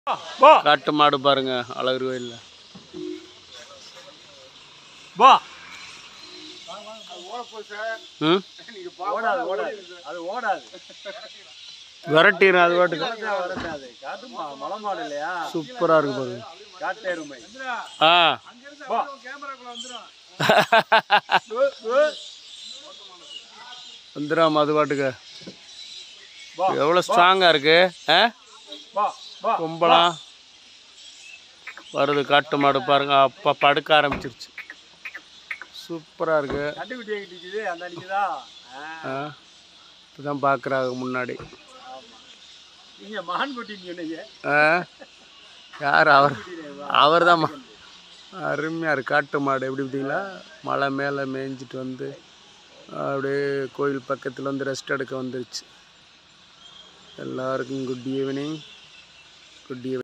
வா காட்டு மாடு பாருங்க அழகர் கோயிலில் வா ம் ஓடாது ஓடாது அது ஓடாது விரட்டிடும் அது பாட்டுக்கு வரட்டாது காட்டு மா- மலை மாடு இல்லையா சூப்பராக இருக்கு பாருங்க காட்டு எருமை ஆ வா வந்துடும் அது பாட்டுக்கு வா எவ்வளோ ஸ்ட்ராங்காக இருக்கு ஆ வா வா கும்பலாம் வருது காட்டு மாடு பாருங்க அப்பா படுக்க ஆரம்பிச்சிருச்சு சூப்பராக இருக்கு கண்டுபிடி எங்கிட்டு நிக்குது அந்த நிக்குதா ஆ இப்போதான் பார்க்குறாங்க முன்னாடி நீங்க மகன் குட்டின்னு சொன்னீங்க ஆ யார் அவர் அவர் தான் அருமையாக இருக்கு காட்டு மாடு எப்படி பார்த்தீங்களா மலை மேலே மேய்ஞ்சிட்டு வந்து அப்படியே கோயில் பக்கத்தில் வந்து ரெஸ்ட் எடுக்க வந்துருச்சு எல்லாருக்கும் குட் ஈவினிங் குட் ஈவினிங்